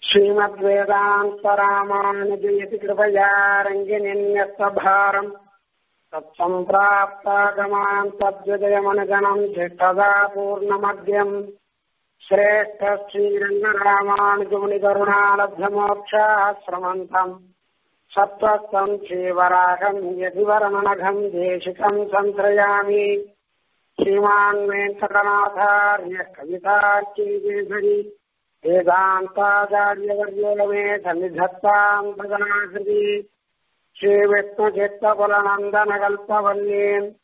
श्रीमद्वेदान्तरामानुजयति कृपया रङ्गिनिन्यस्तभारम् तत्सम्प्राप्तागमान् तद्विदयमनुगणम् झिष्टदा पूर्णमद्यम् श्रेष्ठ श्रीरङ्गरामानुजमुनिकरुणालब्धमोक्षाश्रमन्तम् सत्त्वस्तम् श्रीवराहम् यदिवरमणघम् देशिकम् सन्त्रयामि श्रीमान् वेङ्कटनाथार्यः कवितार्कीकेसरी वेदान्ताचार्यवर्यो मे सन्निधत्ताम् भगनाकृति श्रीविष्णुचित्तकुलनन्दनकल्पवल्लीम्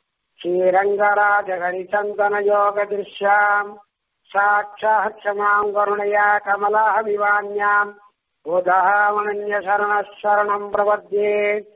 श्रीरङ्गराजहरिचन्दनयोगदृश्याम् साक्षात् क्षमाम् करुणया कमलाहविवान्याम् उदामनन्यशरणः शरणम् प्रपद्ये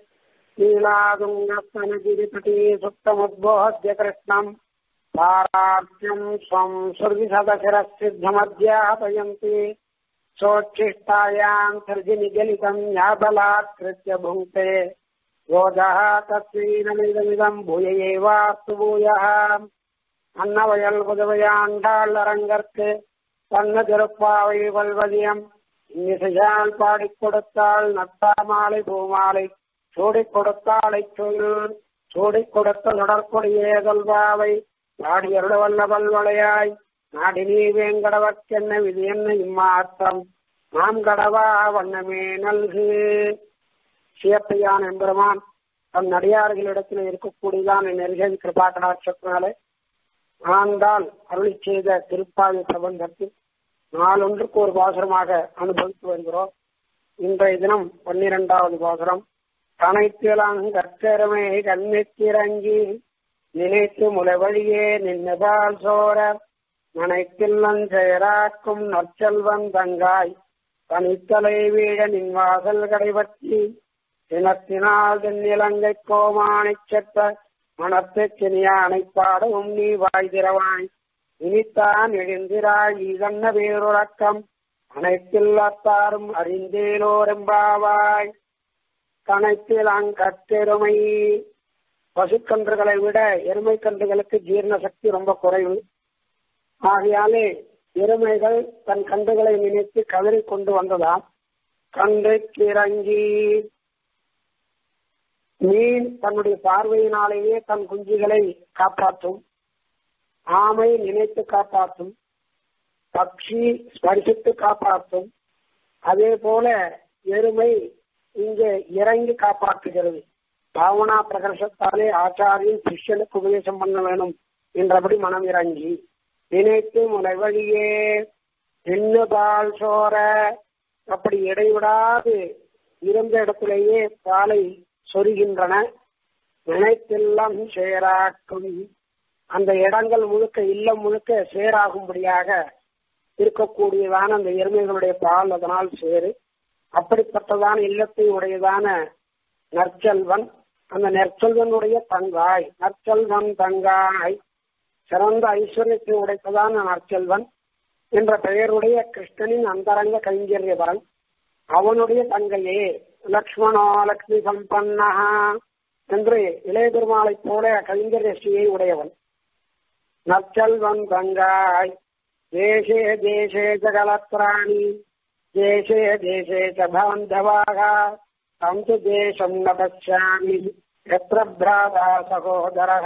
लीलादुङ्गस्तनगिरिपति सुप्तमुद्बोध्य कृष्णम् पारार्त्यम् स्वम् सुर्विशतशिरःसिद्धमध्यापयन्ति सोच्छिष्टायाम् सृजिनिगलितम् याबलात्कृत्य भुङ्क्ते योजः तत्वीनमिदमिदम् भूय एवास्तु भूयः அன்னவயல் புதுவையாண்டாள் அரங்கற்கு தன்ன திருப்பாவை வல்வதியம் இன்னிசையால் பாடிக் கொடுத்தாள் நத்தாமாலை பூமாலை சூடிக் கொடுத்தாளை சொல்லு சூடிக் கொடுத்த தொடர்புடைய தொல்பாவை நாடியருட வல்ல பல்வளையாய் நாடி நீ வேங்கடவர்க்கென்ன விதி என்ன இம்மாத்தம் நாம் கடவா வண்ணமே நல்கு சியப்பையான் எம்பெருமான் தன் நடிகார்களிடத்தில் இருக்கக்கூடியதான் நெருகதி கிருபாகடாட்சத்தினாலே ஆண்டால் அருளி செய்த திருப்பாவி பிரபந்தத்தில் நாளொன்றுக்கு ஒரு பாசுரமாக அனுபவித்து வருகிறோம் இன்றைய தினம் பன்னிரெண்டாவது பாசுரம் கனைத்திலாங் கற்கரமே கண்ணித்திறங்கி நினைத்து முளைவழியே நின்னுபால் சோர நனைத்தில்லஞ்செயராக்கும் நற்செல்வன் தங்காய் தனித்தலை வீழ நின் வாசல் கடைபற்றி தினத்தினால் தென்னிலங்கை கோமானைச் செத்த மனத்துக்கு நீ அணைப்பாடவும் நீ வாய் திறவாய் இனித்தான் எழுந்திராய் இதன்ன வேறுறக்கம் அனைத்தில்லத்தாரும் அறிந்தேலோரெம்பாவாய் கணத்தில் அங்கற்றெருமை பசுக்கன்றுகளை விட எருமை கன்றுகளுக்கு ஜீரண சக்தி ரொம்ப குறைவு ஆகையாலே எருமைகள் தன் கன்றுகளை நினைத்து கதறி கொண்டு வந்ததாம் கன்றுக்கு இறங்கி மீன் தன்னுடைய பார்வையினாலேயே தன் குஞ்சுகளை காப்பாற்றும் ஆமை நினைத்து காப்பாற்றும் பக்ஷி ஸ்பரிசித்து காப்பாற்றும் அதே போல எருமை இங்கே இறங்கி காப்பாற்றுகிறது பாவனா பிரகர்ஷத்தாலே ஆச்சாரியன் சிஷ்யனுக்கு உபதேசம் பண்ண வேணும் என்றபடி மனம் இறங்கி நினைத்து முனைவழியே தின்னு பால் சோர அப்படி இடைவிடாது இருந்த இடத்திலேயே பாலை சொருகின்றன நினைத்தெல்லாம் சேராக்கும் அந்த இடங்கள் முழுக்க இல்லம் முழுக்க சேராகும்படியாக இருக்கக்கூடியதான அந்த எருமைகளுடைய பால் அதனால் சேரு அப்படிப்பட்டதான இல்லத்தை உடையதான நற்செல்வன் அந்த நற்செல்வனுடைய தங்காய் நற்செல்வன் தங்காய் சிறந்த ஐஸ்வர்யத்தை உடைத்ததான நற்செல்வன் என்ற பெயருடைய கிருஷ்ணனின் அந்தரங்க கைங்கரியவரன் அவனுடைய தங்கையே லக்ஷ்மணோ லக்ஷ்மி சம்பன்னா என்று இளைய பெருமாளைப் போல கைங்கரியஸ்ரீயை உடையவன் நற்செல்வன் தங்காய் தேசே தேசே ஜகலத்ராணி தேசே தேசே ச பாந்தவாக தம் து தேசம் ந பச்சாமி எத்திர பிராதா சகோதரः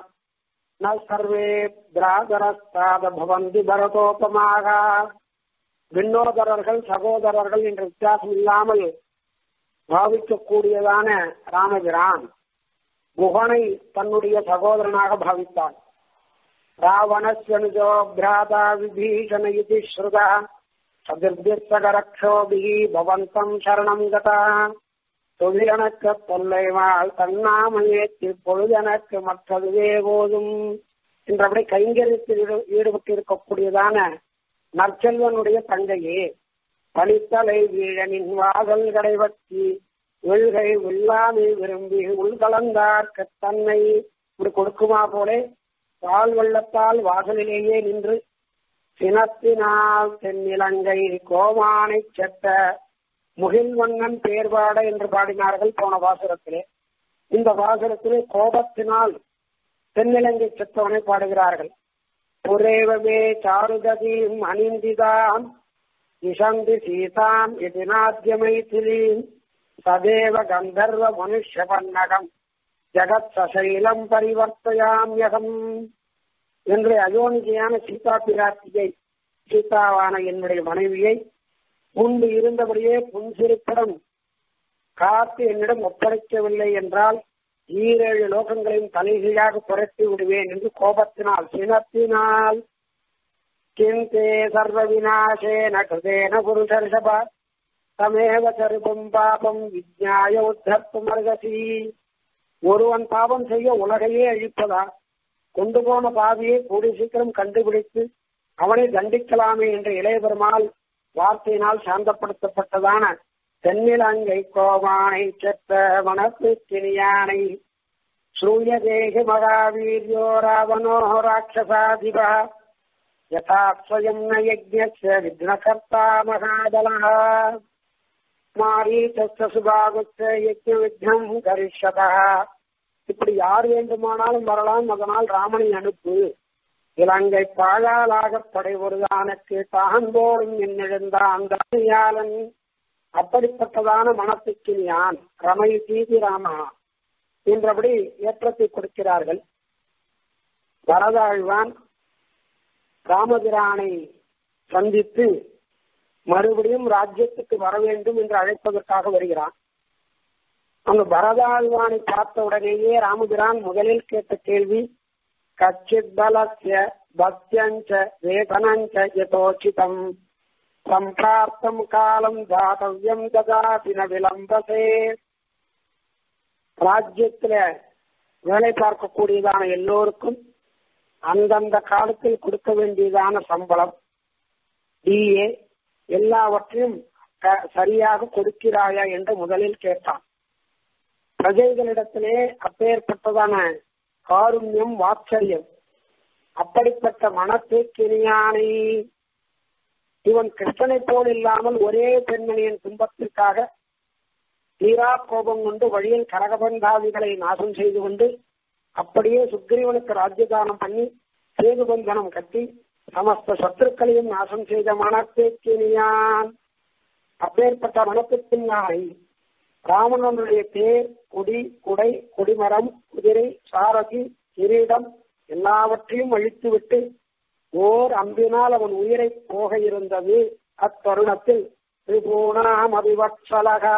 ந சர்வே பிராதரஸ்தாத பவந்தி பரதோபமாக விண்ணோதரர்கள் சகோதரர்கள் என்ற வித்தியாசம் இல்லாமல் பாவிக்கக்கூடியதான ராமபிரான் குகனை தன்னுடைய சகோதரனாக பாவித்தான் ராவணஸ்வனுஜோ பிராதா விபீஷண இது ஸ்ருதா சதுர்பிர்சகரக்ஷோபிகி பவந்தம் சரணம் கதா தொழிலனக்க தொல்லைவாள் தன்னாமையேற்றி பொழுதனக்கு மற்றதுவே போதும் என்றபடி கைங்கரியத்தில் ஈடுபட்டு இருக்கக்கூடியதான நற்செல்வனுடைய தங்கையே பனித்தலை வீழனின் வாசல் கடைவற்றி வெள்கை வெள்ளாமை விரும்பி உள்கலந்தார்க்கு தன்னை இப்படி கொடுக்குமா போலே பால் வெள்ளத்தால் வாசலிலேயே நின்று சினத்தினால் தென்னிலங்கை கோமானை செத்த முகில்வண்ணன் பேர்பாட என்று பாடினார்கள் போன வாசகத்திலே இந்த வாசகத்திலே கோபத்தினால் தென்னிலங்கை செத்தவனை பாடுகிறார்கள் புரேவமே சாருகதியும் அணிந்திதான் दिशन्ति सीताम् इति नाद्यमैथिलीम् सदेव गन्धर्व मनुष्यपन्नகம் ஜகத் சசைலம் பரிவர்த்தையாமியகம் என்று அயோனிகையான சீதா பிராட்டியை சீதாவான என்னுடைய மனைவியை முன்பு இருந்தபடியே புன்சிரிப்புடன் காத்து என்னிடம் ஒப்படைக்கவில்லை என்றால் ஈரேழு லோகங்களையும் தலைகீழாக புரட்டி விடுவேன் என்று கோபத்தினால் சினத்தினால் கிந்தே சர்வ விநாசேன கிருதேன புருஷர்ஷப தமேவ சருபம் பாபம் விஜ்ஞாய உத்தர்த்தும் அர்கசி ஒருவன் பாவம் செய்ய உலகையே அழிப்பதா கொண்டு போன பாவியை கூடி சீக்கிரம் கண்டுபிடித்து அவனை தண்டிக்கலாமே என்ற இளைய பெருமாள் வார்த்தையினால் சாந்தப்படுத்தப்பட்டதான தென்னிலங்கை கோமானை செத்த மனப்பிக்கினியானை ஸ்ரூயதேகி மகாவீரியம் ராவணோ ராட்சசாதிபா யதா ஸ்வயம் ந யஜ்ஞஸ்ய விக்னகர்த்தா மகாபலः மாரீச்ச சுபாகுச்ச யஜ்ஞ விக்னம் கரிஷதா இப்படி யார் வேண்டுமானாலும் வரலாம் அதனால் ராமனை அனுப்பு இலங்கை பாழாளாக படைவருதானுக்கு தான் போலும் என்னிழந்தான் தானியாளன் அப்படிப்பட்டதான மனத்துக்கு யான் ரமை தீதி ராமா என்றபடி ஏற்றத்தை கொடுக்கிறார்கள் வரதாழ்வான் ராமபிரானை சந்தித்து மறுபடியும் ராஜ்யத்துக்கு வர வேண்டும் என்று அழைப்பதற்காக வருகிறான் அந்த பரதாழ்வானை பார்த்த உடனேயே ராமபிரான் முதலில் கேட்ட கேள்வி கச்சித் பலஸ்ய பக்தியஞ்ச வேதனஞ்ச யதோச்சிதம் சம்பிராப்தம் காலம் தாத்தவியம் ததாபின விளம்பசே ராஜ்யத்துல வேலை பார்க்கக்கூடியதான எல்லோருக்கும் அந்தந்த காலத்தில் கொடுக்க வேண்டியதான சம்பளம் டிஏ எல்லாவற்றையும் சரியாக கொடுக்கிறாயா என்று முதலில் கேட்டான் பிரஜைகளிடத்திலே அப்பேற்பட்டதான காருண்யம் வாத்சல்யம் அப்படிப்பட்ட மனத்தேக்கினியானை இவன் கிருஷ்ணனை போல் இல்லாமல் ஒரே பெண்மணியின் துன்பத்திற்காக தீரா கோபம் கொண்டு வழியில் கரகபந்தாதிகளை நாசம் செய்து கொண்டு அப்படியே சுக்ரீவனுக்கு ராஜ்யதானம் பண்ணி சேதுபந்தனம் கட்டி சமஸ்த சத்துருக்களையும் நாசம் செய்த மனத்தேக்கினியான் அப்பேற்பட்ட மனத்துக்கின் நாளை ராவணனுடைய தேர் கொடி குடை கொடிமரம் குதிரை சாரதி கிரீடம் எல்லாவற்றையும் அழித்துவிட்டு ஓர் அம்பினால் அவன் உயிரை போக இருந்தது அத்தருணத்தில் திரிபூணாம் அபிவத்சலகா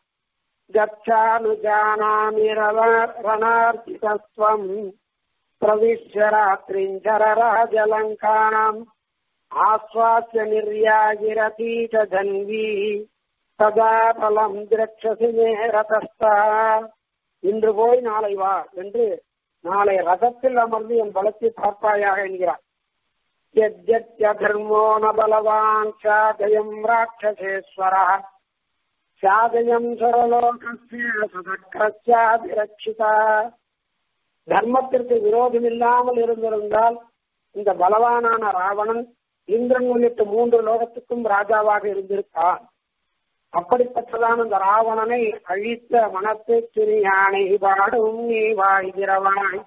கச்சானுஜானாமிரணார்த்திதஸ்வம் பிரவிஷ்ய ராத்திரிஞ்சரராஜலங்காணாம் ஆஸ்வாசிய நிர்யாகிரதீச்ச ஜன்வி சதா பலம் திரட்சசி ரதஸ்தா இன்று போய் நாளை வா என்று நாளை ரதத்தில் அமர்ந்து என் பலத்தை பார்ப்பாயாக என்கிறார் யத்யத்யதர்மோ ந பலவான் சாதயம் ராட்சசேஸ்வர சாதயம் சரலோகஸ்ய சதக்கஸ்யாபிரட்சிதா தர்மத்திற்கு விரோதம் இல்லாமல் இருந்திருந்தால் இந்த பலவானான ராவணன் இந்திரன் உள்ளிட்ட மூன்று லோகத்துக்கும் ராஜாவாக இருந்திருப்பான் அப்படிப்பட்டதான அந்த ராவணனை அழித்த மனத்தை திரியானை பாடும் நீ வாழ்கிறவாய்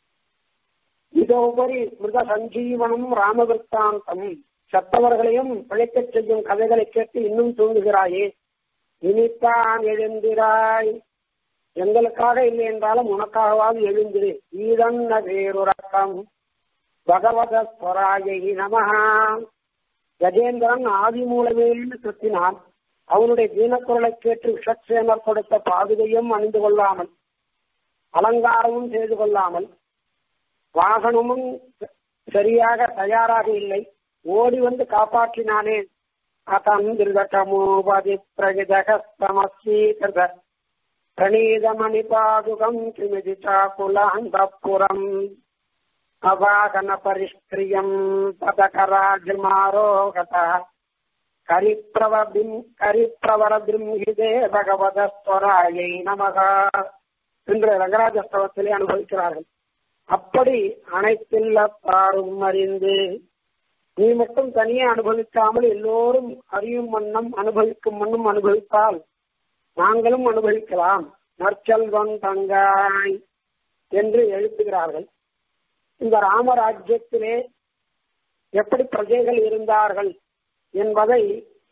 இதோபரி மிருத சஞ்சீவனும் ராமவிற்த்தாந்தம் சத்தவர்களையும் பிழைக்கச் செய்யும் கதைகளை கேட்டு இன்னும் தூங்குகிறாயே இனித்தான் எழுந்திராய் எங்களுக்காக இல்லை என்றாலும் உனக்காகவாது எழுந்திரு ஈதன்ன வேறுறக்கம் பகவத ஸ்வராயை நமஹா கஜேந்திரன் ஆதி மூலமேன்னு கத்தினான் அவனுடைய தீனக்குரலை கேட்டு விஷக்சேனர் கொடுத்த பாதுகையும் அணிந்து கொள்ளாமல் அலங்காரமும் செய்து கொள்ளாமல் வாகனமும் சரியாக தயாராக இல்லை ஓடி வந்து காப்பாற்றினானே அதந்திருதமோபதி பிரகிதகஸ்தமசீகிருத பிரணீதமணி பாதுகம் கிமிதி சாக்குலாந்தப்புரம் அவாகன பரிஷ்கிரியம் பதகராஜ்மாரோகத கரிப்பிரவபிம் கரிப்பிரவரபிம்ஹிதே பகவதஸ்வராயை நமகா என்று ரங்கராஜஸ்தவத்திலே அனுபவிக்கிறார்கள் அப்படி அனைத்தில்ல பாரும் அறிந்து நீ மட்டும் தனியே அனுபவிக்காமல் எல்லோரும் அறியும் வண்ணம் அனுபவிக்கும் வண்ணம் அனுபவித்தால் நாங்களும் அனுபவிக்கலாம் நற்செல்வன் தங்காய் என்று எழுப்புகிறார்கள் இந்த ராமராஜ்யத்திலே எப்படி பிரஜைகள் இருந்தார்கள் என்பதை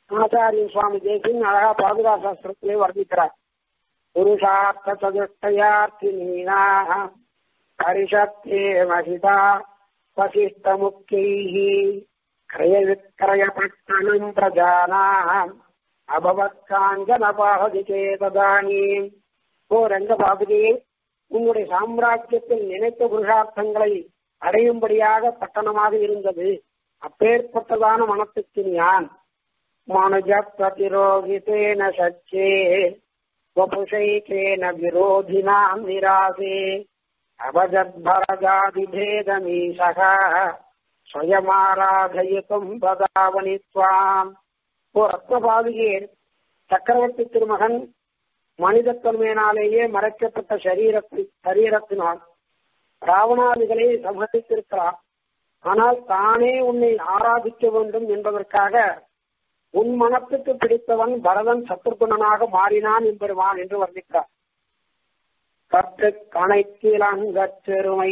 ஆச்சாரிய சுவாமி தேசின் அழகா பாதுகா சாஸ்திரத்திலே வர்ணிக்கிறார் புருஷார்த்த சதுஷ்டயார்த்தினீனா பரிஷத்தே மகிதா வசிஷ்ட முக்கியை கிரய விக்கிரய பட்டணம் பிரஜானாம் அபவத் காஞ்சன பாகதி சேததானி ஓ ரங்க பாபதியே உன்னுடைய சாம்ராஜ்யத்தில் நினைத்த புருஷார்த்தங்களை அடையும்படியாக பட்டணமாக இருந்தது அப்பேற்பட்டதான மனத்துக்கு ஞான் மனுஜ பிரதிரோகிதேன சச்சே வபுஷைகேன விரோதினாம் நிராசே அபஜத்பரஜாதிபேதமீசக ஸ்வயமாராதயித்தும் பதாவணி துவாம் ஓ ரத்னபாதிகே சக்கரவர்த்தி திருமகன் மனிதத்தன்மையினாலேயே மறைக்கப்பட்ட சரீரத்தை சரீரத்தினால் ராவணாதிகளை சமர்ப்பித்திருக்கிறார் ஆனால் தானே உன்னை ஆராதிக்க வேண்டும் என்பதற்காக உன் மனத்துக்கு பிடித்தவன் பரதன் சத்ருகுணனாக மாறினான் என்பருவான் என்று வர்ணிக்கிறார் கற்று கணைக்கிலங்கச் செருமை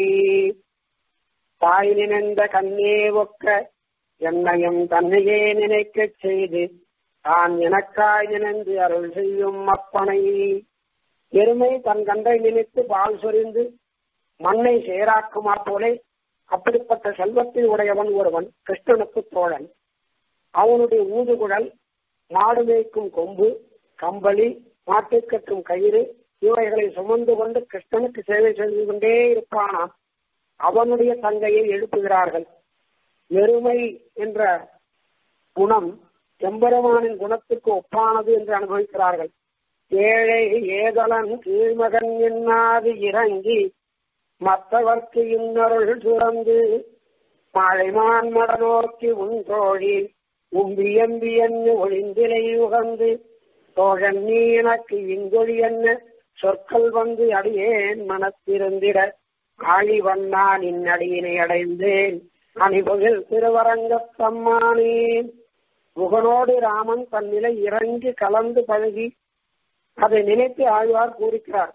தாய் நினைந்த கண்ணே ஒக்க என்னையும் தன்னையே நினைக்கச் செய்து தான் எனக்காய் நினைந்து அருள் செய்யும் அப்பனை எருமை தன் கண்டை நினைத்து பால் சொரிந்து மண்ணை சேராக்குமா போலே அப்படிப்பட்ட செல்வத்தை உடையவன் ஒருவன் கிருஷ்ணனுக்கு தோழன் அவனுடைய ஊதுகுழல் மாடு மேய்க்கும் கொம்பு கம்பளி மாட்டை கட்டும் கயிறு இவைகளை சுமந்து கொண்டு கிருஷ்ணனுக்கு சேவை செய்து கொண்டே இருப்பானாம் அவனுடைய தங்கையை எழுப்புகிறார்கள் எருமை என்ற குணம் எம்பெருமானின் குணத்துக்கு ஒப்பானது என்று அனுபவிக்கிறார்கள் ஏழை ஏதலன் கீழ்மகன் என்னாது இறங்கி மற்றவர்க்கு இன்னொருள் சுரந்து மழைமான் மடநோக்கி உன் தோழி உம்பியம்பி என்ன ஒளிந்திலை உகந்து தோழன் நீ எனக்கு இங்கொழி என்ன சொற்கள் வந்து அடியேன் மனத்திருந்திட ஆழி வண்ணான் இந்நடியினை அடைந்தேன் அணிபுகில் திருவரங்கத் தம்மானேன் முகனோடு ராமன் தன் நிலை இறங்கி கலந்து பழகி அதை நினைத்து ஆழ்வார் கூறுகிறார்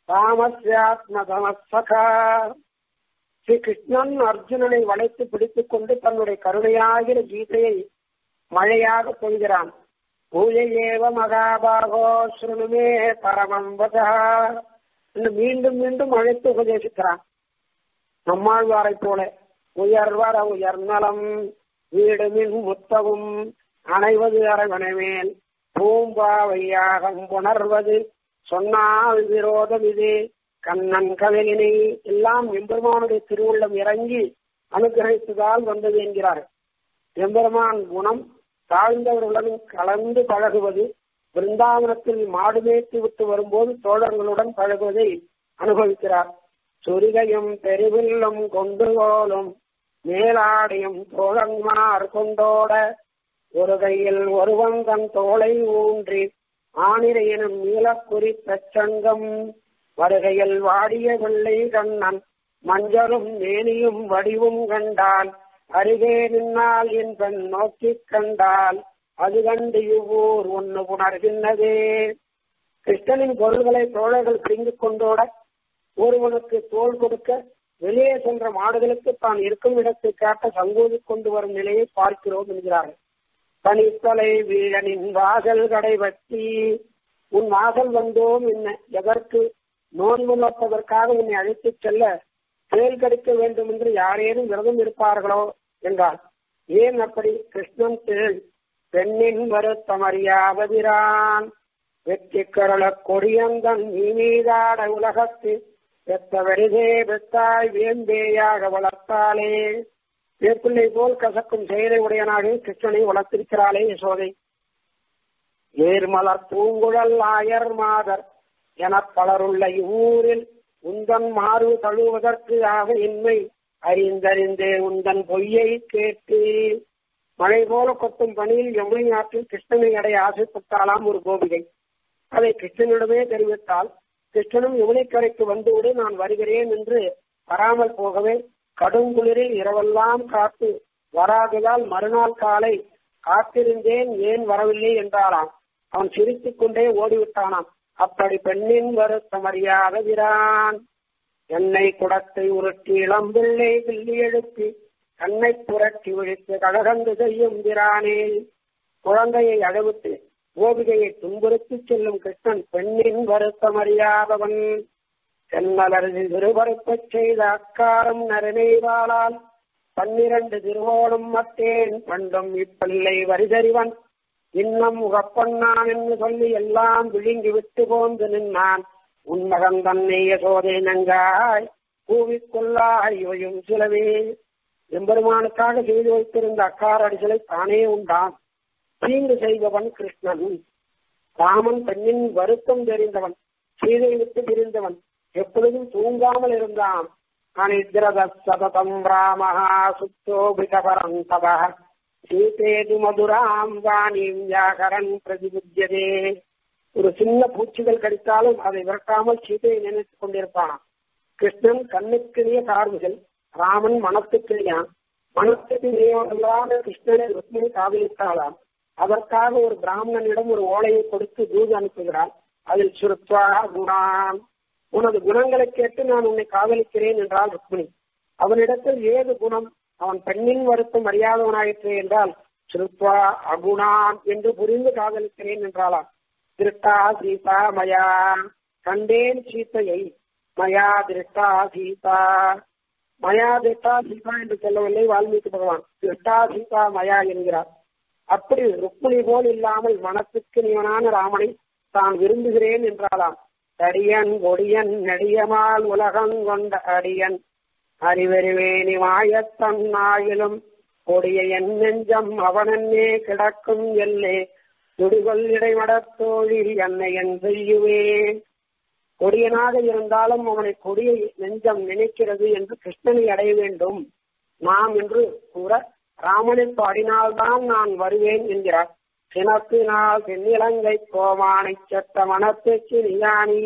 ராமஸ்யாத்மதமசகா ஸ்ரீ கிருஷ்ணன் அர்ஜுனனை வளைத்து பிடித்துக் கொண்டு தன்னுடைய கருணையாகிற கீதையை மழையாக பொய்கிறான் பூஜை ஏவ மகாபாகோ ஸ்ருணுமே பரமம் வதா என்று மீண்டும் மீண்டும் அழைத்து உபதேசிக்கிறான் நம்மாழ்வாரை போல உயர்வர உயர்நலம் வீடு மின் முத்தவும் அணைவது அரவணமேல் பூம்பாவையாகம் புணர்வது சொன்னால் விரோதம் இது கண்ணன் கவினை எல்லாம் எம்பெருமானுடைய திருவுள்ளம் இறங்கி அனுகிரகித்ததால் வந்தது என்கிறார் எம்பெருமான் குணம் தாழ்ந்தவர்களுடன் கலந்து பழகுவது பிருந்தாவனத்தில் மாடு மேய்த்து விட்டு வரும்போது தோழர்களுடன் பழகுவதை அனுபவிக்கிறார் சுரிகையும் பெருவில்லும் கொண்டு போலும் மேலாடையும் தோழன்மார் கொண்டோட ஒரு கையில் ஒருவன் தன் தோளை ஊன்றி ஆனிரையனும் நீலக்குறி பிரச்சங்கம் வருகையில் வாடிய வெள்ளை கண்ணன் மஞ்சளும் மேனியும் வடிவும் கண்டால் அருகே நின்னால் என் பெண் நோக்கிக் கண்டால் அது கண்டு இவ்வூர் ஒன்னு உணர்கின்றதே கிருஷ்ணனின் பொருள்களை தோழர்கள் பிடிங்கிக் கொண்டோட ஒருவனுக்கு தோல் கொடுக்க வெளியே சென்ற மாடுகளுக்கு தான் இருக்கும் இடத்தை காட்ட சங்கோதிக் கொண்டு வரும் நிலையை பார்க்கிறோம் என்கிறார்கள் தனித்தலை வீழனின் வாசல் கடை வட்டி உன் வாசல் வந்தோம் என்ன எதற்கு நோன்பு நோப்பதற்காக உன்னை அழைத்துச் செல்ல தேல் கடிக்க வேண்டும் என்று யாரேனும் விரதம் இருப்பார்களோ என்றார் ஏன் அப்படி கிருஷ்ணன் தேள் பெண்ணின் வருத்தமறியாவதிரான் வெற்றி கரள கொடியந்தன் நீ மீதாட உலகத்து பெத்த வரிதே பெத்தாய் வேம்பேயாக வளர்த்தாளே வேப்பிள்ளை போல் கசக்கும் செயலை உடையனாக கிருஷ்ணனை வளர்த்திருக்கிறாளே யசோதை ஏர்மலர் பூங்குழல் ஆயர் மாதர் எனப் பலருள்ள இவ்வூரில் உந்தன் மாறு தழுவதற்கு ஆக இன்மை அறிந்தறிந்தே உந்தன் பொய்யை கேட்டு மழை போல கொட்டும் பணியில் யமுனை ஆற்றில் கிருஷ்ணனை அடைய ஆசைப்பட்டாலாம் ஒரு கோபிகை அதை கிருஷ்ணனிடமே தெரிவித்தால் கிருஷ்ணனும் யமுனைக்கரைக்கு வந்துவிடு நான் வருகிறேன் என்று வராமல் போகவே கடுங்குளிரில் இரவெல்லாம் காத்து வராததால் மறுநாள் காலை காத்திருந்தேன் ஏன் வரவில்லை என்றாராம் அவன் சிரித்துக் கொண்டே ஓடிவிட்டானாம் அப்படி பெண்ணின் வருத்தம் அறியாத விரான் எண்ணெய் குடத்தை உருட்டி இளம்பிள்ளை கிள்ளி எழுப்பி கண்ணை புரட்டி விழித்து கழகந்து செய்யும் விரானே குழந்தையை அழவிட்டு கோபிகையை துன்புறுத்தி செல்லும் கிருஷ்ணன் பெண்ணின் வருத்தம் அறியாதவன் தென்னலரது திருவருப்பச் செய்த அக்காரம் நரநெய்வாளால் பன்னிரண்டு திருவோணம் மத்தேன் பண்டும் இப்பிள்ளை வரிதறிவன் இன்னும் உகப்பண்ணான் என்று சொல்லி எல்லாம் விழுங்கி விட்டு போந்து நின்னான் உன் மகன் தன்னை யசோதை நங்காய் கூவிக்கொள்ளாய் இவையும் சிலவே எம்பெருமானுக்காக செய்து வைத்திருந்த அக்கார அடிகளை தானே உண்டான் தீங்கு செய்பவன் கிருஷ்ணன் ராமன் பெண்ணின் வருத்தம் தெரிந்தவன் சீதை விட்டு பிரிந்தவன் எப்பொழுதும் தூங்காமல் இருந்தான் அனித்ரத சததம் ராமஹா சுத்தோபிகபரம் தப சீதேது மதுராம் வாணிம் யாகரன் பிரதிபுத்தியதே ஒரு சின்ன பூச்சிகள் கடித்தாலும் அதை விரட்டாமல் சீதையை நினைத்துக் கொண்டிருப்பான் கிருஷ்ணன் கண்ணுக்கினிய கார்மிகள் ராமன் மனத்துக்கினியான் மனத்துக்கு நியமல்லாத கிருஷ்ணனை ருக்மிணி காதலித்தாளாம் அதற்காக ஒரு பிராமணனிடம் ஒரு ஓலையை கொடுத்து தூது அனுப்புகிறாள் அதில் சுருத்வா குணான் உனது குணங்களை கேட்டு நான் உன்னை காதலிக்கிறேன் என்றால் ருக்மிணி அவனிடத்தில் ஏது குணம் அவன் பெண்ணின் வருத்தம் அறியாதவனாயிற்று என்றால் சுருத்வா அகுணான் என்று புரிந்து காதலிக்கிறேன் என்றாளாம் திருட்டா சீதா மயா கண்டேன் சீத்தையை மயா திருட்டா சீதா மயா திருட்டா சீதா என்று சொல்லவில்லை வால்மீகி பகவான் திருட்டா சீதா மயா என்கிறார் அப்படி ருக்மிணி போல் இல்லாமல் மனத்துக்கு நியமனான ராமனை தான் விரும்புகிறேன் என்றாலாம் தடியன் கொடியன் நெடியமால் உலகம் கொண்ட அடியன் அறிவறிவேணி மாயத்தன் ஆயிலும் கொடிய என் நெஞ்சம் அவனன்னே கிடக்கும் எல்லே துடிகொள் இடைமடத்தோழி என்னை என் செய்யுவேன் கொடியனாக இருந்தாலும் அவனை கொடிய நெஞ்சம் நினைக்கிறது என்று கிருஷ்ணனை அடைய வேண்டும் நாம் என்று கூற ராமனின் பாடினால்தான் நான் வருவேன் என்கிறார் சினத்தினால் தென்னிலங்கை கோமானை செத்த மனத்துக்கு நியானி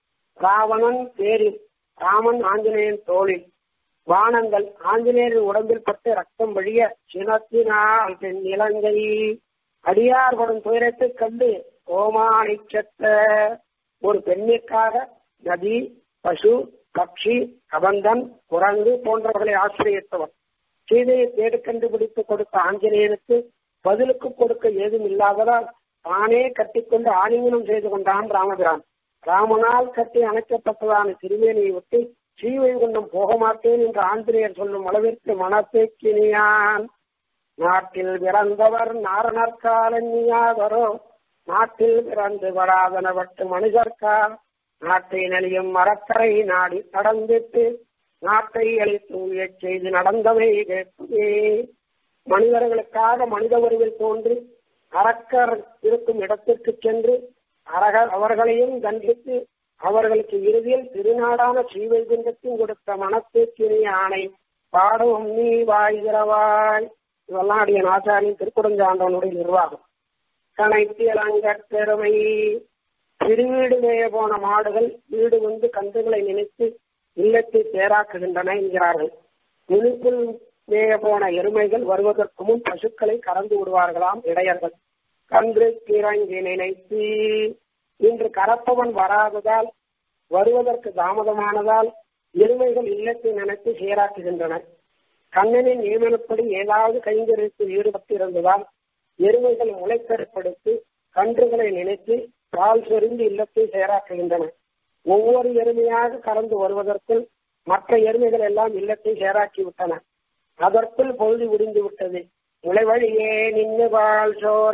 ராவணன் தேரில் ராமன் ஆஞ்சநேயன் தோளில் வானங்கள் ஆஞ்சநேயரின் உடம்பில் பட்டு ரத்தம் வழிய சினத்தினால் தென்னிலங்கை அடியார் படும் துயரத்தைக் கண்டு கோமானை செத்த ஒரு பெண்ணிற்காக நதி பசு பக்ஷி கபந்தன் குரங்கு போன்றவர்களை ஆசிரியத்தவர் சீதையை தேடு கண்டுபிடித்து கொடுத்த ஆஞ்சநேயனுக்கு பதிலுக்கு கொடுக்க ஏதும் இல்லாததால் தானே கட்டிக்கொண்டு ஆலிங்கனம் செய்து கொண்டான் ராமபிரான் ராமனால் கட்டி அணைக்கப்பட்டதான திருமேனியை விட்டு ஸ்ரீவைகுண்டம் போக மாட்டேன் என்று ஆஞ்சநேயர் சொல்லும் அளவிற்கு மனத்தேக்கினியான் நாட்டில் பிறந்தவர் நாரணர்காலன்னியாதரோ நாட்டில் பிறந்து வராதனவட்டு மனிதர்கால் நாட்டை நலியும் மரக்கரை நாடி நடந்திட்டு நாட்டை அழித்து உயச் செய்து நடந்தவை கேட்பே மனிதர்களுக்காக மனித உருவில் தோன்றி அரக்கர் இருக்கும் இடத்திற்கு சென்று அரகர் அவர்களையும் தண்டித்து அவர்களுக்கு இறுதியில் திருநாடான ஸ்ரீவைகுண்டத்தின் கொடுத்த மனத்தேக்கினி ஆணை பாடவும் நீ வாய்கிறவாய் இதெல்லாம் அடிய ஆச்சாரியின் திருக்குடஞ்சாண்டவனுடைய நிர்வாகம் கனைத்தியலங்கற் பெருமை திருவீடு மேய போன மாடுகள் வீடு வந்து கன்றுகளை நினைத்து இல்லத்தை தேராக்குகின்றன என்கிறார்கள் நுனிப்புள் மேய போன எருமைகள் வருவதற்கு முன் பசுக்களை கறந்து விடுவார்களாம் இடையர்கள் கன்று கிறங்கி நினைத்து இன்று கறப்பவன் வராததால் வருவதற்கு தாமதமானதால் எருமைகள் இல்லத்தை நினைத்து சேராக்குகின்றன கண்ணனின் நியமனப்படி ஏதாவது கைங்கரியத்தில் ஈடுபட்டு இருந்ததால் எருமைகள் முளைக்கருப்படுத்தி கன்றுகளை நினைத்து பால் சொரிந்து இல்லத்தை சேராக்குகின்றன ஒவ்வொரு எருமையாக கறந்து வருவதற்குள் மற்ற எருமைகள் எல்லாம் இல்லத்தை சேராக்கி விட்டன அதற்குள் பொழுது விடிந்து விட்டது முளைவழியே நின்று பால் சோர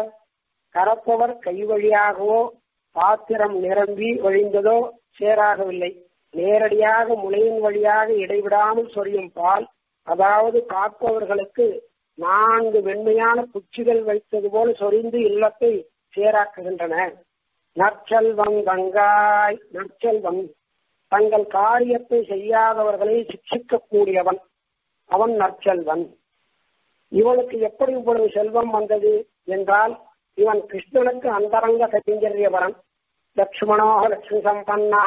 கறப்பவர் கை வழியாகவோ பாத்திரம் நிரம்பி ஒழிந்ததோ சேராகவில்லை நேரடியாக முளையின் வழியாக இடைவிடாமல் சொரியும் பால் அதாவது காப்பவர்களுக்கு நான்கு வெண்மையான குச்சிகள் வைத்தது போல சொரிந்து இல்லத்தை சேராக்குகின்றன நற்செல்வம் கங்காய் நற்செல்வம் தங்கள் காரியத்தை செய்யாதவர்களை சிக்ஷிக்கக்கூடியவன் அவன் நற்செல்வன் இவனுக்கு எப்படி இவ்வளவு செல்வம் வந்தது என்றால் இவன் கிருஷ்ணனுக்கு அந்தரங்க கைங்கரியவரன் லக்ஷ்மணோக லட்சுமி சம்பன்னா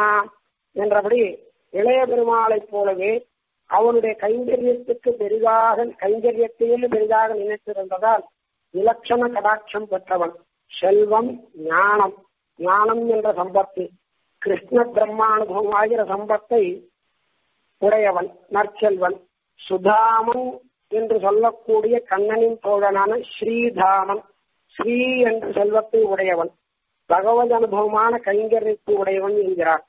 என்றபடி இளைய பெருமாளைப் போலவே அவனுடைய கைங்கரியத்துக்கு பெரிதாக கைங்கரியத்தையே பெரிதாக நினைத்திருந்ததால் இலட்சண கடாட்சம் பெற்றவன் செல்வம் ஞானம் ஞானம் என்ற சம்பத்து கிருஷ்ண பிரம்மானுபவம் ஆகிற சம்பத்தை உடையவன் நற்செல்வன் சுதாமன் என்று சொல்லக்கூடிய கண்ணனின் தோழனான ஸ்ரீதாமன் ஸ்ரீ என்ற செல்வத்தை உடையவன் பகவத் அனுபவமான கைங்கரியத்தை உடையவன் என்கிறார்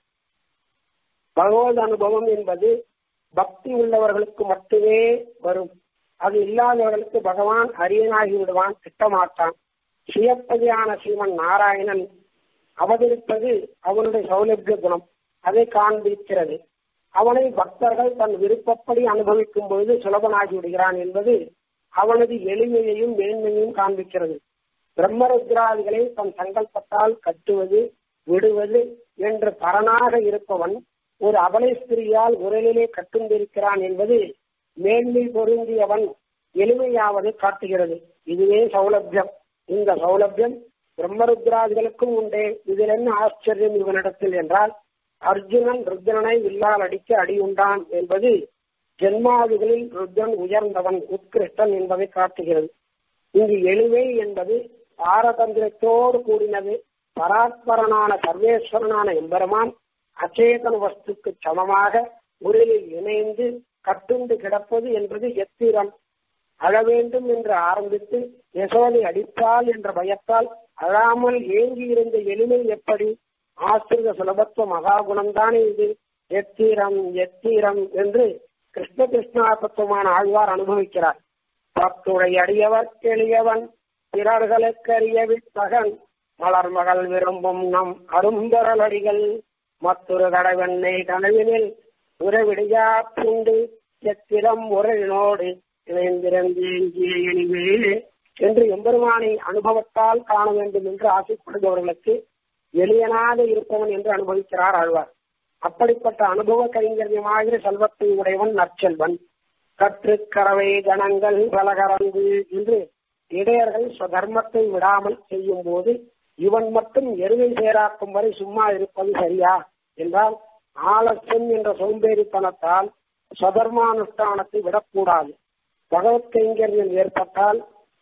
பகவத் அனுபவம் என்பது பக்தி உள்ளவர்களுக்கு மட்டுமே வரும் அது இல்லாதவர்களுக்கு பகவான் அரியனாகி விடுவான் திட்டமாட்டான் சுயப்பதியான ஸ்ரீமன் நாராயணன் அவதரிப்பது அவனுடைய சௌலபிய குணம் அதை காண்பிக்கிறது அவனை பக்தர்கள் தன் விருப்பப்படி அனுபவிக்கும் பொழுது சுலபனாகி விடுகிறான் என்பது அவனது எளிமையையும் மேன்மையும் காண்பிக்கிறது பிரம்மருத்ராதிகளை தன் சங்கல்பத்தால் கட்டுவது விடுவது என்று பரனாக இருப்பவன் ஒரு அபலை ஸ்திரியால் உரலிலே கட்டுண்டிருக்கிறான் என்பது மேன்மை பொருந்தியவன் எளிமையாவது காட்டுகிறது இதுவே சௌலபியம் இந்த சௌலபியம் பிரம்மருத்ராதிகளுக்கும் உண்டே இதில் என்ன ஆச்சரியம் இவனிடத்தில் என்றால் அர்ஜுனன் ருத்ரனை வில்லால் அடிக்க அடியுண்டான் என்பது ஜென்மாதிகளில் ருத்ரன் உயர்ந்தவன் உத்கிருஷ்டன் என்பதை காட்டுகிறது இங்கு எளிமை என்பது பாரதந்திரத்தோடு கூடினது பராத்பரனான சர்வேஸ்வரனான எம்பெருமான் அச்சேதன வஸ்துக்கு சமமாக உடலில் இணைந்து கட்டுண்டு கிடப்பது என்பது எத்திரம் அழ வேண்டும் என்று ஆரம்பித்து யசோதை அடித்தால் என்ற பயத்தால் அழாமல் ஏங்கி இருந்த எளிமை எப்படி ஆசிரித சுலபத்துவ மகாகுணம்தானே இது எத்தீரம் எத்தீரம் என்று கிருஷ்ண கிருஷ்ணாபத்துவமான ஆழ்வார் அனுபவிக்கிறார் பத்துடை அடியவர் எளியவன் பிறர்களுக்கறிய வித்தகன் மலர் மகள் விரும்பும் நம் அரும்பரலடிகள் மற்றொரு கடவெண்ணை கனவினில் உறவிடையா புண்டு எத்திரம் உரையினோடு இணைந்திருந்தேங்கிய எனிவே என்று எம்பெருமானை அனுபவத்தால் காண வேண்டும் என்று ஆசைப்படுபவர்களுக்கு எளியனாக இருப்பவன் என்று அனுபவிக்கிறார் ஆழ்வார் அப்படிப்பட்ட அனுபவ கைங்கரியமாக செல்வத்தை உடையவன் நற்செல்வன் கற்று கறவை கணங்கள் பலகரந்து என்று இடையர்கள் ஸ்வதர்மத்தை விடாமல் செய்யும் போது இவன் மட்டும் எருமை சேராக்கும் வரை சும்மா இருப்பது சரியா என்றால் ஆலஸ்யம் என்ற சோம்பேறித்தனத்தால் ஸ்வதர்மானுஷ்டானத்தை விடக்கூடாது பகவத் கைங்கரியம் ஏற்பட்டால்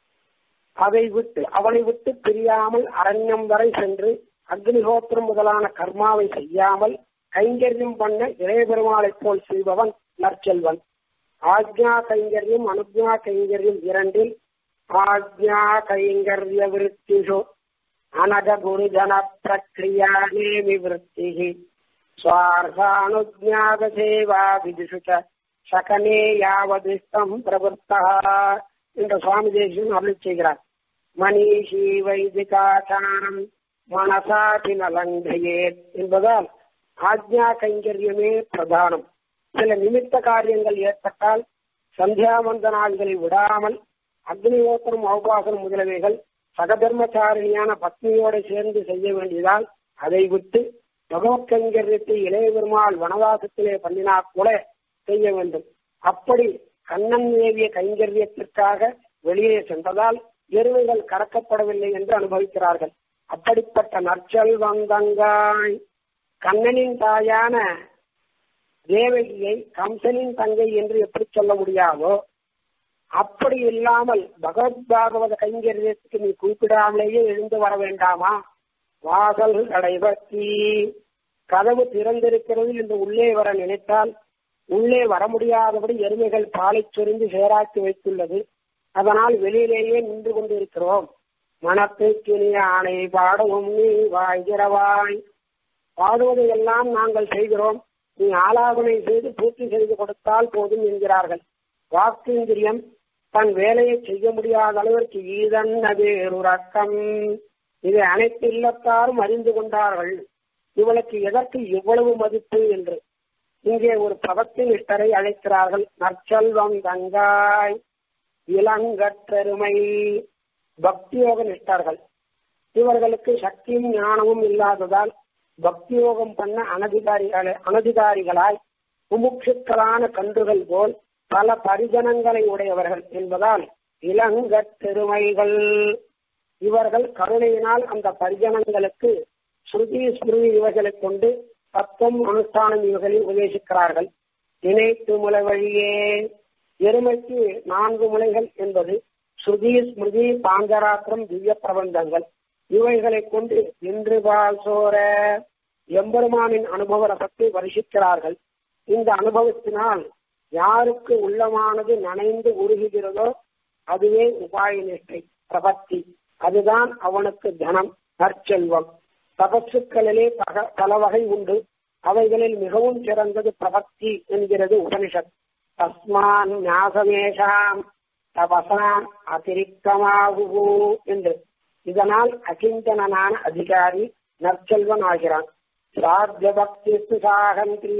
அதை விட்டு அவனை விட்டு பிரியாமல் அரண்யம் வரை சென்று அக்னிஹோத்திரம் முதலான கர்மாவை செய்யாமல் கைங்கரியம் பண்ண இளையபெருமாளைப் போல் செய்பவன் நற்செல்வன் ஆக்ஞா கைங்கரியம் அனுஜா கைங்கரியம் இரண்டில் ஆக்ஞா கைங்கரிய விருத்திஷு அனக குருஜன பிரக்ரியா நேமி விருத்தி சுவார்த்தானுஜாத சேவா விதிஷு சகனே யாவதிஷ்டம் பிரவர்த்தா என்ற சுவாமி தேசியம் அருள் செய்கிறார் மனிஷி வைதிகாச்சாரம் மனசாதி நலங்கையே என்பதால் ஆக்ஞா கைங்கரியமே பிரதானம் சில நிமித்த காரியங்கள் ஏற்பட்டால் சந்தியாவந்தனாதிகளை விடாமல் அக்னிஹோத்திரம் அவபாசனம் முதலவைகள் சகதர்மச்சாரிணியான பத்னியோடு சேர்ந்து செய்ய வேண்டியதால் அதை விட்டு பகவத் கைங்கரியத்தை இளைய பெருமாள் வனவாசத்திலே பண்ணினா கூட செய்ய வேண்டும் அப்படி கண்ணன் ஏவிய கைங்கரியத்திற்காக வெளியே சென்றதால் எருமைகள் கறக்கப்படவில்லை என்று அனுபவிக்கிறார்கள் அப்படிப்பட்ட நற்சல் வந்தங்காய் கண்ணனின் தாயான தேவகியை கம்சனின் தங்கை என்று எப்படி சொல்ல முடியாதோ அப்படி இல்லாமல் பகவத் பாகவத கைங்கரியத்துக்கு நீ குறிப்பிடாமலேயே எழுந்து வர வேண்டாமா வாசல் அடைவத்தி கதவு திறந்திருக்கிறது என்று உள்ளே வர நினைத்தால் உள்ளே வர முடியாதபடி எருமைகள் பாலை சொரிந்து சேராக்கி வைத்துள்ளது அதனால் வெளியிலேயே நின்று கொண்டிருக்கிறோம் மனத்துக்கு நீ ஆணை பாடவும் நீ வாய்கிறவாய் பாடுவதை எல்லாம் நாங்கள் செய்கிறோம் நீ ஆலாபனை செய்து பூர்த்தி செய்து கொடுத்தால் போதும் என்கிறார்கள் வாக்குந்திரியம் தன் வேலையை செய்ய முடியாத அளவிற்கு ஈதன் வேறுரக்கம் இதை அனைத்து இல்லத்தாரும் அறிந்து கொண்டார்கள் இவளுக்கு எதற்கு இவ்வளவு மதிப்பு என்று இங்கே ஒரு பதத்தின் இஷ்டரை அழைக்கிறார்கள் நற்செல்வம் தங்காய் இளங்கற்றெருமை பக்தியோக நிஷ்டர்கள் இவர்களுக்கு சக்தியும் ஞானமும் இல்லாததால் பக்தியோகம் பண்ண அனதிகாரிகளை அனதிகாரிகளாய் முமுட்சுக்களான கன்றுகள் போல் பல பரிஜனங்களை உடையவர்கள் என்பதால் இளங்கற்றெருமைகள் இவர்கள் கருணையினால் அந்த பரிஜனங்களுக்கு ஸ்ருதி ஸ்மிருதி இவைகளைக் கொண்டு தத்துவம் அனுஷ்டானம் இவைகளில் உபதேசிக்கிறார்கள் நினைத்து முளை வழியே எருமைக்கு நான்கு முளைகள் என்பது ஸ்ருதி ஸ்மிருதி பாஞ்சராத்திரம் திவ்ய பிரபந்தங்கள் இவைகளை கொண்டு இன்று பால் சோர எம்பெருமானின் அனுபவ ரசத்தை வருஷிக்கிறார்கள் இந்த அனுபவத்தினால் யாருக்கு உள்ளமானது நனைந்து உருகுகிறதோ அதுவே உபாய நிஷ்டை பிரபத்தி அதுதான் அவனுக்கு தனம் நற்செல்வம் தபசுக்களிலே பக பல வகை உண்டு அவைகளில் மிகவும் சிறந்தது பிரபத்தி என்கிறது உபனிஷத் தஸ்மான் ஞாசமேஷாம் தபசாம் அதிரிக்தமாகு என்று இதனால் அகிஞ்சனான அதிகாரி நற்செல்வன் ஆகிறான் சார்த்த பக்தி சாகந்திரி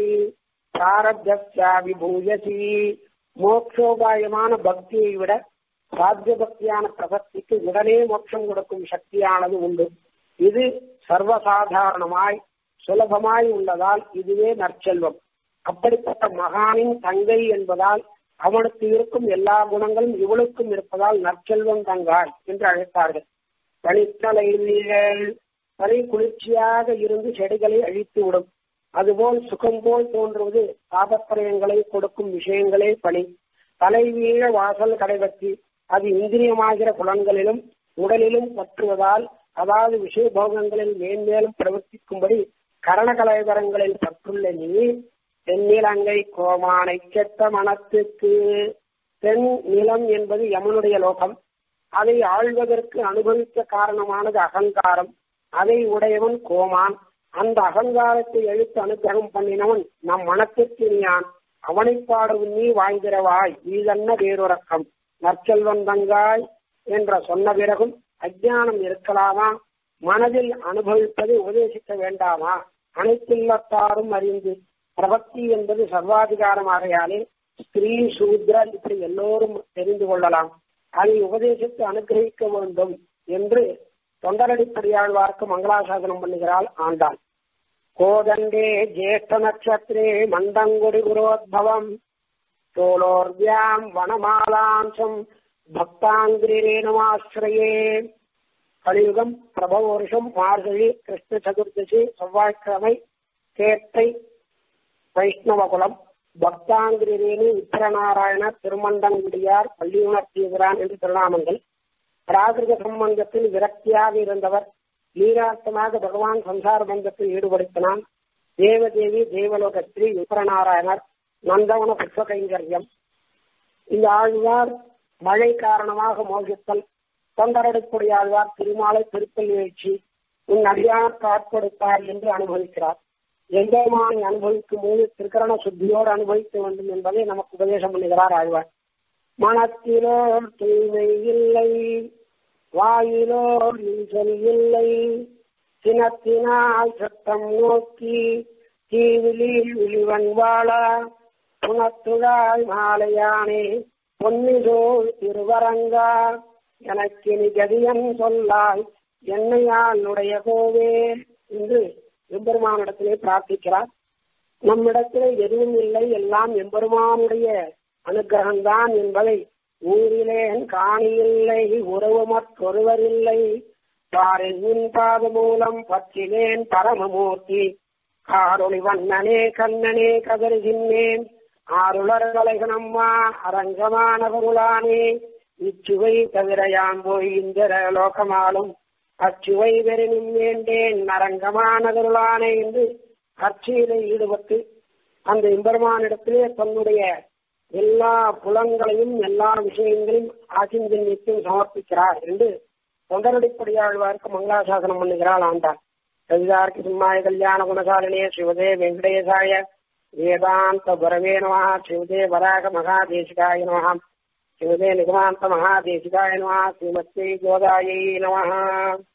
பிராரப்தியாவிபூயசி மோட்சோபாயமான பக்தியை விட சாத்திய பக்தியான பிரபத்திக்கு உடனே மோட்சம் கொடுக்கும் சக்தியானது உண்டு இது சர்வசாதாரணமாய் சுலபமாய் உள்ளதால் இதுவே நற்செல்வம் அப்படிப்பட்ட மகானின் தங்கை என்பதால் அவனுக்கு இருக்கும் எல்லா குணங்களும் இவளுக்கும் இருப்பதால் நற்செல்வம் தங்காய் என்று அழைத்தார்கள் பனித்தலை பனி குளிர்ச்சியாக இருந்து செடிகளை அழித்து விடும் அதுபோல் சுகம் போல் தோன்றுவது தாபத்திரயங்களை கொடுக்கும் விஷயங்களே பணி தலைவீழ வாசல் கடைபற்றி அது இந்திரியமாகிற புலன்களிலும் உடலிலும் பற்றுவதால் அதாவது விஷய போகங்களில் மேன்மேலும் பிரவர்த்திக்கும்படி கரணகலைவரங்களில் பற்றுள்ள நீ தென்னிலங்கை கோமானை கெட்ட மனத்துக்கு தென் நிலம் என்பது யமனுடைய லோகம் அதை ஆழ்வதற்கு அனுபவிக்க காரணமானது அகங்காரம் அதை உடையவன் கோமான் அந்த அகங்காரத்தை எழுத்து அனுகிரகம் பண்ணினவன் நம் மனத்திற்கு நீயான் அவனை பாடவும் நீ வாய்ந்திரவாய் நீதன்ன வேறொரக்கம் நற்செல்வன் தங்காய் என்ற சொன்ன பிறகும் அஜானம் இருக்கலாமா மனதில் அனுபவிப்பதை உபதேசிக்க வேண்டாமா அனைத்துள்ளத்தாரும் அறிந்து பிரபத்தி என்பது சர்வாதிகாரமாகையாலே ஸ்திரீ சூத்ரர் இப்படி எல்லோரும் தெரிந்து கொள்ளலாம் அதை உபதேசித்து அனுகிரகிக்க வேண்டும் என்று தொண்டரடிப்படியாழ்வார்க்கு மங்களாசாசனம் பண்ணுகிறாள் ஆண்டாள் கோதண்டே ஜேஷ்ட நட்சத்திரே மண்டங்குடி குரோத்பவம் தோலோர்வியாம் வனமாலாம்சம் பக்தாங்கிரேனமாசிரயே கலியுகம் பிரபவ வருஷம் மார்கழி கிருஷ்ண சதுர்தசி செவ்வாய்க்கிழமை கேட்டை வைஷ்ணவகுலம் பக்தாங்கிரேனு உத்தரநாராயண திருமண்டங்குடியார் பள்ளியுணர்த்தியவரான் என்று திருநாமங்கள் பிராகிருத சம்பந்தத்தில் விரக்தியாக இருந்தவர் லீலார்த்தமாக பகவான் சம்சார பந்தத்தில் ஈடுபடுத்தினான் தேவதேவி தேவலோகஸ்ரீ விபரநாராயணர் நந்தவன புஷ்ப கைங்கரியம் இந்த ஆழ்வார் மழை காரணமாக மோகித்தல் தொண்டரடுப்புடைய ஆழ்வார் திருமாலை திருப்பல் வீழ்ச்சி உன் அடியார் காட்படுத்தார் என்று அனுபவிக்கிறார் எங்கேமானை அனுபவிக்கும் போது திருக்கரண சுத்தியோடு அனுபவிக்க வேண்டும் என்பதை நமக்கு உபதேசம் பண்ணுகிறார் ஆழ்வார் மனத்திலோ தூய்மை இல்லை வாயிலோ சொல் இல்லை சினத்தினால் சத்தம் நோக்கி தீவிலி விழிவன் வாழ புனத்துழாய் மாலையானே பொன்னிதோள் திருவரங்கா எனக்கு நீ கதியன் சொல்லாய் என்னையாளுடைய கோவே என்று எம்பெருமானிடத்திலே பிரார்த்திக்கிறார் நம்மிடத்திலே எதுவும் இல்லை எல்லாம் எம்பெருமானுடைய அனுகிரகம்தான் என்பதை ஊரிலேன் காணியில்லை உறவுமற்றொருவர் இல்லை பாரில் உன் பாத மூலம் பற்றிலேன் பரமமூர்த்தி காரொளி வண்ணனே கண்ணனே கதறுகின்றேன் ஆருளர்களைகனம்மா அரங்கமான பொருளானே இச்சுவை தவிர யாம் போய் இந்த லோகமாலும் அச்சுவை வெறினும் வேண்டேன் நரங்கமான பொருளானே என்று கட்சியிலே ஈடுபட்டு அந்த எம்பெருமானிடத்திலே தன்னுடைய எல்லா புலங்களையும் எல்லா விஷயங்களையும் ஆசிந்தியத்தையும் சமர்ப்பிக்கிறார் என்று தொண்டரடிப்படியாழ்வாருக்கு மங்களாசாசனம் பண்ணுகிறாள் ஆண்டாள் கவிதார்க்கு சிம்மாய கல்யாண குணசாலினே சிவதே வெங்கடேசாய வேதாந்த குரவே நம சிவதே வராக மகாதேசிகாய நம சிவதே நிகமாந்த மகாதேசிகாய நம ஸ்ரீமத்யை கோதாயை நம